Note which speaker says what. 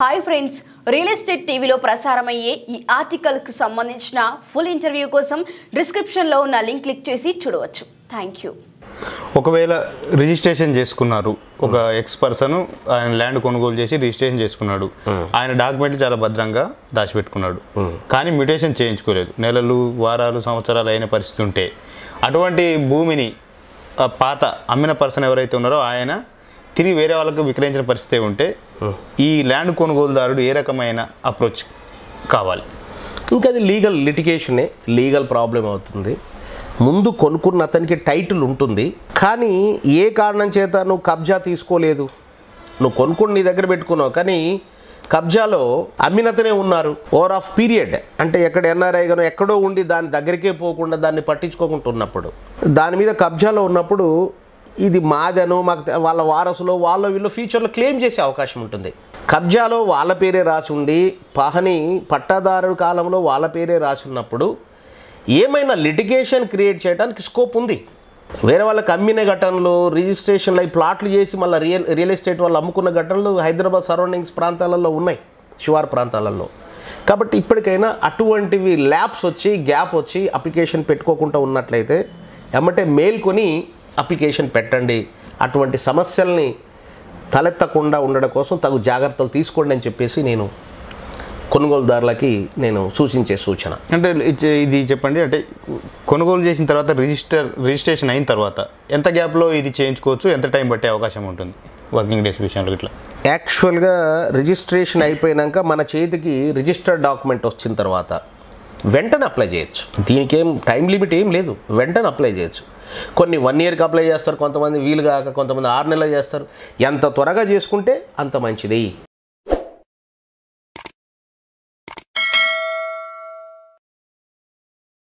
Speaker 1: hi friends real estate టీవీలో ప్రసారమయ్యే ఈ ఆర్టికల్కి సంబంధించిన ఫుల్ ఇంటర్వ్యూ కోసం డిస్క్రిప్షన్లో ఉన్న లింక్ క్లిక్ చేసి చూడవచ్చు థ్యాంక్ యూ
Speaker 2: ఒకవేళ రిజిస్ట్రేషన్ చేసుకున్నారు ఒక ఎక్స్ పర్సన్ ఆయన ల్యాండ్ కొనుగోలు చేసి రిజిస్ట్రేషన్ చేసుకున్నాడు ఆయన డాక్యుమెంట్లు చాలా భద్రంగా దాచిపెట్టుకున్నాడు కానీ మ్యూటేషన్ చేయించుకోలేదు నెలలు వారాలు సంవత్సరాలు అయిన పరిస్థితి ఉంటే అటువంటి భూమిని ఆ పాత అమ్మిన పర్సన్ ఎవరైతే ఉన్నారో ఆయన తిరిగి వేరే వాళ్ళకు విక్రయించిన పరిస్థితి ఉంటే ఈ ల్యాండ్ కొనుగోలుదారుడు ఏ రకమైన అప్రోచ్ కావాలి
Speaker 3: ఇంకా అది లీగల్ లిటిగేషనే లీగల్ ప్రాబ్లం అవుతుంది ముందు కొనుక్కున్న అతనికి టైటిల్ ఉంటుంది కానీ ఏ కారణం చేత నువ్వు కబ్జా తీసుకోలేదు నువ్వు కొనుక్కుని నీ దగ్గర పెట్టుకున్నావు కానీ కబ్జాలో అమ్మినతనే ఉన్నారు ఓవర్ ఆఫ్ పీరియడ్ అంటే ఎక్కడ ఎన్ఆర్ఐ గానో ఎక్కడో ఉండి దాని దగ్గరికే పోకుండా దాన్ని పట్టించుకోకుండా ఉన్నప్పుడు దాని మీద కబ్జాలో ఉన్నప్పుడు ఇది మాదను మాకు తె- వాళ్ళ వారసులో వాళ్ళ వీళ్ళు ఫ్యూచర్లో క్లెయిమ్ చేసే అవకాశం ఉంటుంది కబ్జాలో వాళ్ళ పేరే రాసి ఉండి పహని పట్టాదారు కాలంలో వాళ్ళ పేరే రాసి ఉన్నప్పుడు ఏమైనా లిటిగేషన్ క్రియేట్ చేయడానికి స్కోప్ ఉంది వేరే వాళ్ళకి అమ్మిన ఘటనలు రిజిస్ట్రేషన్లు అయి ప్లాట్లు చేసి మళ్ళీ రియల్ రియల్ ఎస్టేట్ వాళ్ళు అమ్ముకున్న ఘటనలు హైదరాబాద్ సరౌండింగ్స్ ప్రాంతాలలో ఉన్నాయి శివారు ప్రాంతాలలో కాబట్టి ఇప్పటికైనా అటువంటివి ల్యాబ్స్ వచ్చి గ్యాప్ వచ్చి అప్లికేషన్ పెట్టుకోకుండా ఉన్నట్లయితే ఎమ్మటే మేల్కొని అప్లికేషన్ పెట్టండి అటువంటి సమస్యల్ని తలెత్తకుండా ఉండడం కోసం తగు జాగ్రత్తలు తీసుకోండి అని చెప్పేసి నేను కొనుగోలుదారులకి నేను సూచించే సూచన
Speaker 2: అంటే ఇది- ఇది చెప్పండి అంటే కొనుగోలు చేసిన తర్వాత రిజిస్టర్ రిజిస్ట్రేషన్ అయిన తర్వాత ఎంత గ్యాప్లో ఇది చేయించుకోవచ్చు ఎంత టైం పట్టే అవకాశం ఉంటుంది వర్కింగ్ డేస్ విషయంలో ఇట్లా
Speaker 3: యాక్చువల్గా రిజిస్ట్రేషన్ అయిపోయినాక మన చేతికి రిజిస్టర్డ్ డాక్యుమెంట్ వచ్చిన తర్వాత వెంటనే అప్లై చేయొచ్చు దీనికి ఏం టైం లిమిట్ ఏం లేదు వెంటనే అప్లై చేయొచ్చు కొన్ని వన్ ఇయర్కి అప్లై చేస్తారు కొంతమంది వీలు కాక కొంతమంది ఆరు నెలలు చేస్తారు ఎంత త్వరగా చేసుకుంటే అంత మంచిది